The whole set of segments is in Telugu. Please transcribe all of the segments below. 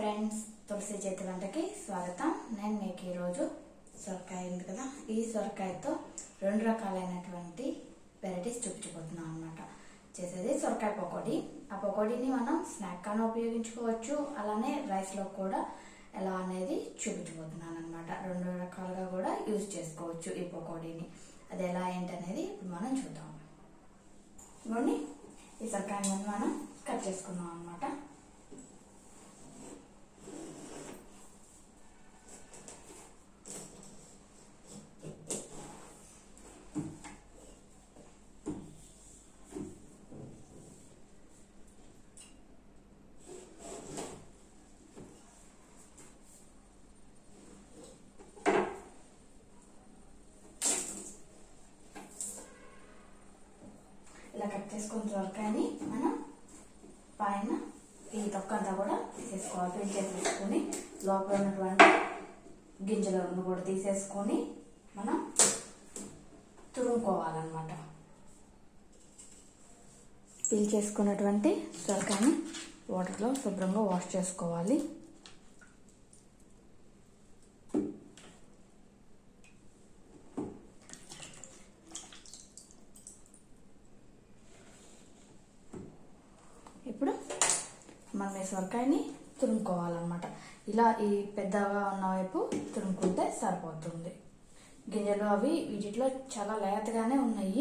ఫ్రెండ్స్ తులసి చేతి వంటకి స్వాగతం నేను మీకు ఈరోజు సొరకాయ ఉంది కదా ఈ సొరకాయతో రెండు రకాలైనటువంటి వెరైటీస్ చూపించబోతున్నాం అనమాట చేసేది సొరకాయ పకోడీ ఆ పకోడీని మనం స్నాక్ గాను ఉపయోగించుకోవచ్చు అలానే రైస్లో కూడా ఎలా అనేది చూపించబోతున్నాను అనమాట రెండు రకాలుగా కూడా యూజ్ చేసుకోవచ్చు ఈ పకోడీని అది ఎలా ఏంటనేది ఇప్పుడు మనం చూద్దాం ఇవ్వండి ఈ సొరకాయని మనం కట్ చేసుకుందాం అనమాట ఇలా కట్ చేసుకున్న సొరకాయని మనం పైన ఈ తొక్క అంతా కూడా తీసేసుకోవాలి పిన్ చేసేసుకొని లోపల ఉన్నటువంటి గింజలను కూడా తీసేసుకొని మనం తురుముకోవాలన్నమాట పీల్ చేసుకున్నటువంటి సొరకాయని వాటర్లో శుభ్రంగా వాష్ చేసుకోవాలి ఇప్పుడు మనం ఈ సొరకాయని తురుముకోవాలన్నమాట ఇలా ఈ పెద్దగా ఉన్న వైపు తురుముకుంటే సరిపోతుంది గింజలు అవి వీటిలో చాలా లేతగానే ఉన్నాయి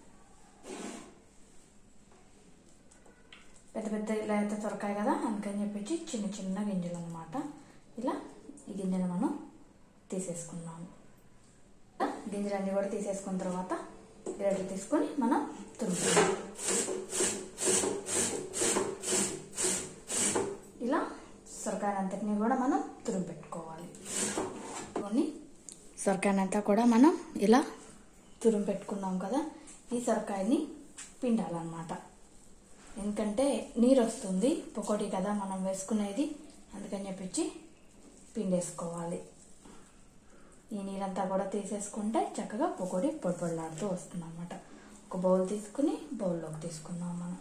పెద్ద పెద్ద లేత సొరకాయ కదా అందుకని చెప్పేసి చిన్న చిన్న గింజలు అనమాట ఇలా ఈ గింజలు మనం తీసేసుకున్నాము గింజలన్నీ కూడా తీసేసుకున్న తర్వాత గ్రేటర్ తీసుకొని మనం తురుముకుందాం ఇలా సొరకాయనంతటిని కూడా మనం తురుము పెట్టుకోవాలి కొన్ని సొరకాయనంతా కూడా మనం ఇలా తురుము పెట్టుకున్నాం కదా ఈ సొరకాయని పిండాలన్నమాట ఎందుకంటే నీరు వస్తుంది పకోడీ కదా మనం వేసుకునేది అందుకని చెప్పించి పిండేసుకోవాలి ఈ నీరంతా కూడా తీసేసుకుంటే చక్కగా పకోడీ పొడి పొడిలాడుతూ వస్తుంది అనమాట ఒక బౌల్ తీసుకుని బౌల్లోకి తీసుకుందాం మనం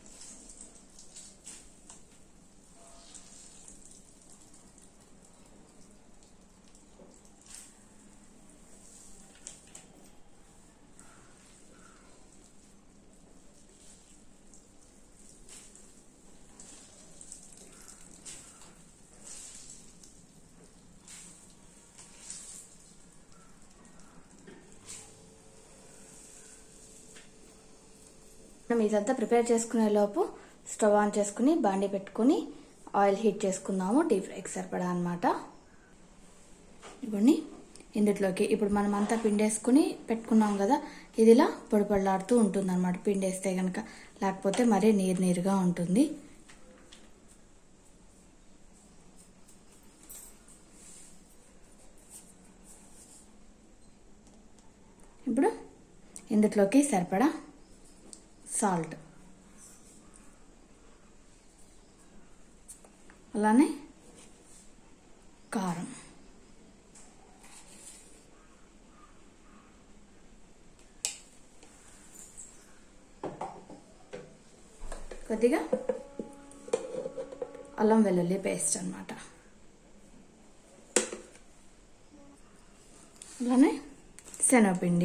మనం ఇదంతా ప్రిపేర్ చేసుకునే లోపు స్టవ్ ఆన్ చేసుకుని బాండి పెట్టుకుని ఆయిల్ హీట్ చేసుకుందాము డీప్ ఫ్రైకి సరిపడా అనమాట ఇవ్వండి ఇందులోకి ఇప్పుడు మనం అంతా పిండేసుకుని పెట్టుకున్నాం కదా ఇది ఇలా పొడి పొడిలాడుతూ ఉంటుంది అనమాట పిండేస్తే కనుక లేకపోతే మరీ నీరు నీరుగా ఉంటుంది ఇప్పుడు ఇందులోకి సరిపడా సాల్ట్ అలానే కారం కొద్దిగా అల్లం వెల్లుల్లి పేస్ట్ అనమాట అలానే శనగపిండి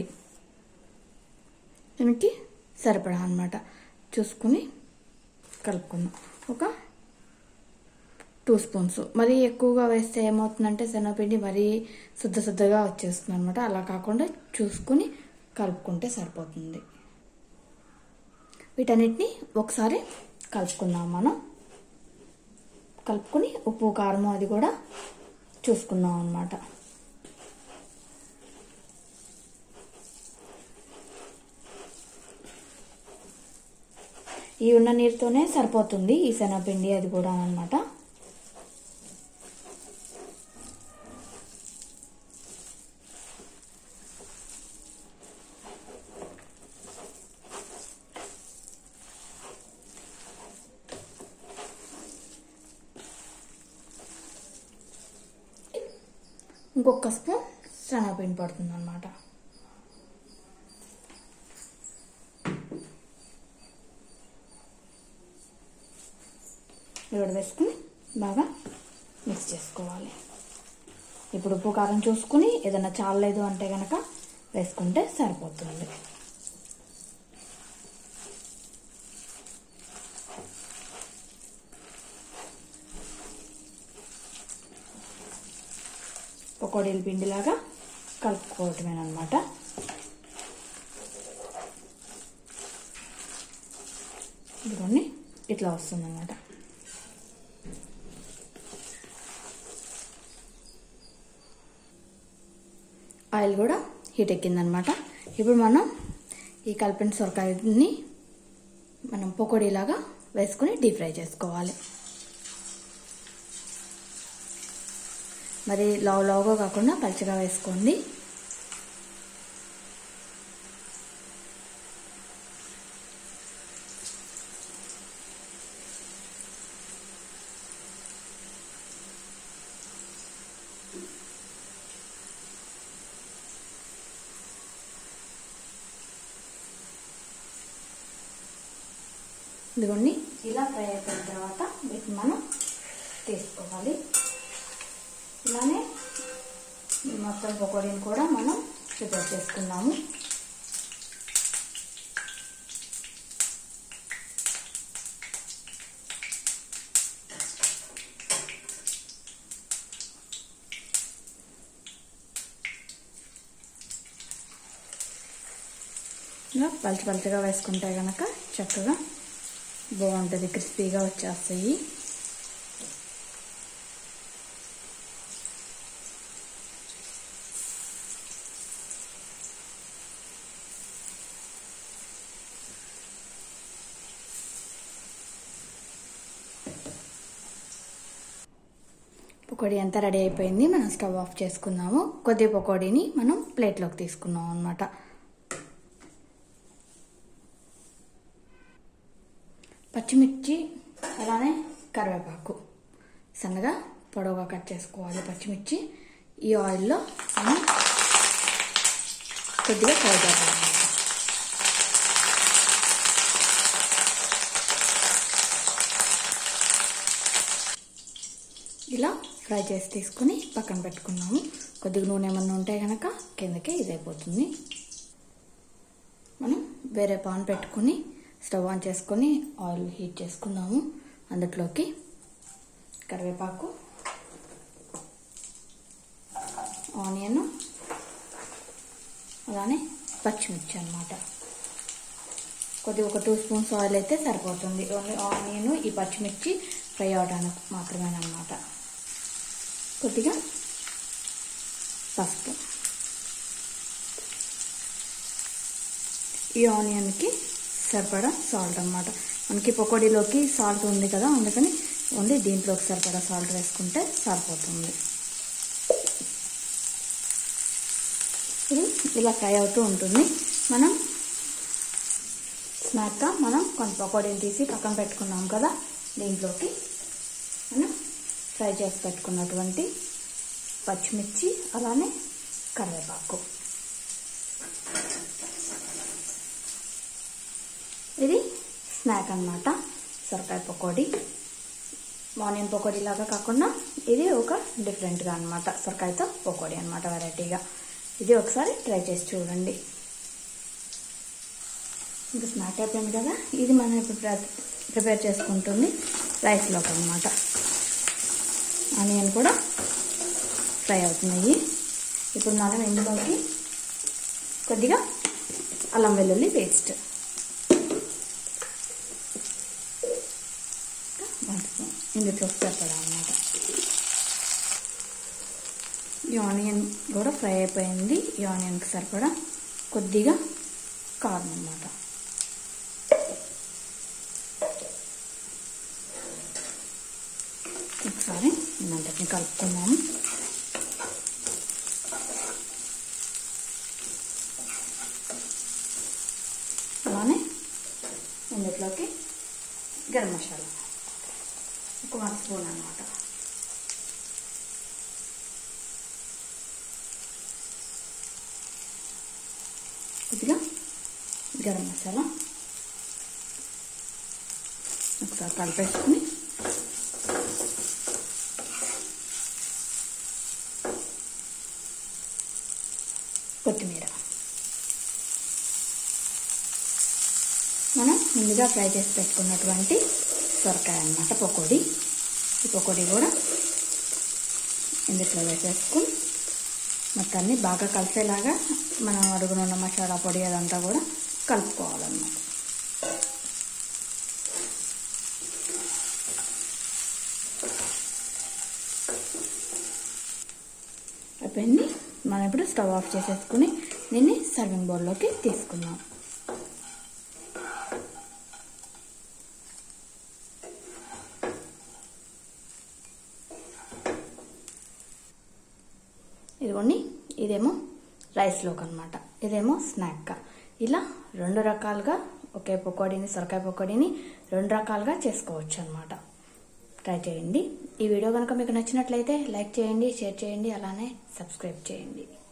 దీనికి సరిపడా అనమాట చూసుకుని కలుపుకుందాం ఒక టూ స్పూన్స్ మరీ ఎక్కువగా వేస్తే ఏమవుతుందంటే శనగపిండి మరీ శుద్ధ శుద్ధగా వచ్చేస్తుంది అనమాట అలా కాకుండా చూసుకుని కలుపుకుంటే సరిపోతుంది వీటన్నిటిని ఒకసారి కలుపుకుందాం మనం కలుపుకుని ఉప్పు కారం అది కూడా చూసుకుందాం అనమాట ఈ ఉన్న నీరుతోనే సరిపోతుంది ఈ శనగపిండి అది కూడా అనమాట ఇంకొక స్పూన్ శనగపిండి పడుతుంది అనమాట ఇక్కడ వేసుకుని బాగా మిక్స్ చేసుకోవాలి ఇప్పుడు ఉప్పు కారం చూసుకుని ఏదైనా చాలలేదు అంటే కనుక వేసుకుంటే సరిపోతుంది పకోడీల పిండిలాగా కలుపుకోవటమేనమాట ఇదిగోండి ఇట్లా వస్తుంది అనమాట ఆయిల్ కూడా హీట్ ఎక్కిందనమాట ఇప్పుడు మనం ఈ కలిపిన సొరకాయని మనం పకోడీలాగా వేసుకుని డీప్ ఫ్రై చేసుకోవాలి మరి లావు లావుగా కాకుండా పలుచగా వేసుకోండి ఇదిగోండి ఇలా ఫ్రై అయిపోయిన తర్వాత వీటిని మనం తీసుకోవాలి ఇలానే మొత్తం పకోడీని కూడా మనం ప్రిపేర్ చేసుకున్నాము ఇలా పలుచ పలుచగా వేసుకుంటే కనుక చక్కగా బాగుంటుంది క్రిస్పీగా వచ్చేస్తాయి పకోడీ అంతా రెడీ అయిపోయింది మనం స్టవ్ ఆఫ్ చేసుకుందాము కొద్ది పకోడీని మనం ప్లేట్లోకి తీసుకున్నాం అనమాట పచ్చిమిర్చి అలానే కరివేపాకు సన్నగా పొడవుగా కట్ చేసుకోవాలి పచ్చిమిర్చి ఈ ఆయిల్లో మనం కొద్దిగా ఫ్రై చేయాలి ఇలా ఫ్రై చేసి తీసుకుని పక్కన పెట్టుకున్నాము కొద్దిగా నూనె ఏమన్నా ఉంటే కనుక కిందకే ఇదైపోతుంది మనం వేరే పాన్ పెట్టుకుని స్టవ్ ఆన్ చేసుకొని ఆయిల్ హీట్ చేసుకుందాము అందులోకి కరివేపాకు ఆనియన్ అలానే పచ్చిమిర్చి అనమాట కొద్దిగా ఒక టూ స్పూన్స్ ఆయిల్ అయితే సరిపోతుంది ఓన్లీ ఆనియన్ ఈ పచ్చిమిర్చి ఫ్రై అవడానికి మాత్రమేనమాట కొద్దిగా పసుపు ఈ ఆనియన్కి సరిపడా సాల్ట్ అనమాట మనకి పకోడీలోకి సాల్ట్ ఉంది కదా అందుకని ఓన్లీ దీంట్లోకి సరిపడా సాల్ట్ వేసుకుంటే సరిపోతుంది ఇది ఇలా ఫ్రై అవుతూ ఉంటుంది మనం స్నాక్గా మనం కొంత పకోడీని తీసి పక్కన పెట్టుకున్నాం కదా దీంట్లోకి మనం ఫ్రై చేసి పెట్టుకున్నటువంటి పచ్చిమిర్చి అలానే కరివేపాకు ఇది స్నాక్ అనమాట సొరకాయ పకోడీ ఆనియన్ పకోడీ లాగా కాకుండా ఇది ఒక డిఫరెంట్గా అనమాట సొరకాయతో పకోడీ అనమాట వెరైటీగా ఇది ఒకసారి ట్రై చేసి చూడండి ఇంకా స్నాక్ అయిపోయింది కదా ఇది మనం ఇప్పుడు ప్రిపేర్ చేసుకుంటుంది రైస్లోకి అనమాట ఆనియన్ కూడా ఫ్రై అవుతున్నాయి ఇప్పుడు మనం ఇందులోకి కొద్దిగా అల్లం వెల్లుల్లి పేస్ట్ ఇందులో సరిపడా అనమాట ఈ ఆనియన్ కూడా ఫ్రై అయిపోయింది ఈ ఆనియన్కి సరిపడా కొద్దిగా కారం అనమాట ఒకసారి ఇదంతటిని కలుపుకుందాము అలానే ఇందులోకి గరం మసాలా ఒక వన్ స్పూన్ అనమాట కొద్దిగా గరం మసాలా ఒకసారి కలిపేసుకుని మనం ముందుగా ఫ్రై చేసి పెట్టుకున్నటువంటి సొరకాయ అన్నమాట పకోడీ ఈ పకోడీ కూడా ఇందులో వేసేసుకుని మొత్తాన్ని బాగా కలిసేలాగా మనం అడుగునున్న మసాలా పొడి అదంతా కూడా కలుపుకోవాలన్నమాట అయిపోయింది మనం ఇప్పుడు స్టవ్ ఆఫ్ చేసేసుకుని దీన్ని సర్వింగ్ బౌల్లోకి తీసుకుందాం ఇదిగోండి ఇదేమో రైస్లోకి అనమాట ఇదేమో స్నాక్గా ఇలా రెండు రకాలుగా ఒకే పకోడీని సొరకాయ పకోడీని రెండు రకాలుగా చేసుకోవచ్చు అనమాట ట్రై చేయండి ఈ వీడియో కనుక మీకు నచ్చినట్లయితే లైక్ చేయండి షేర్ చేయండి అలానే సబ్స్క్రైబ్ చేయండి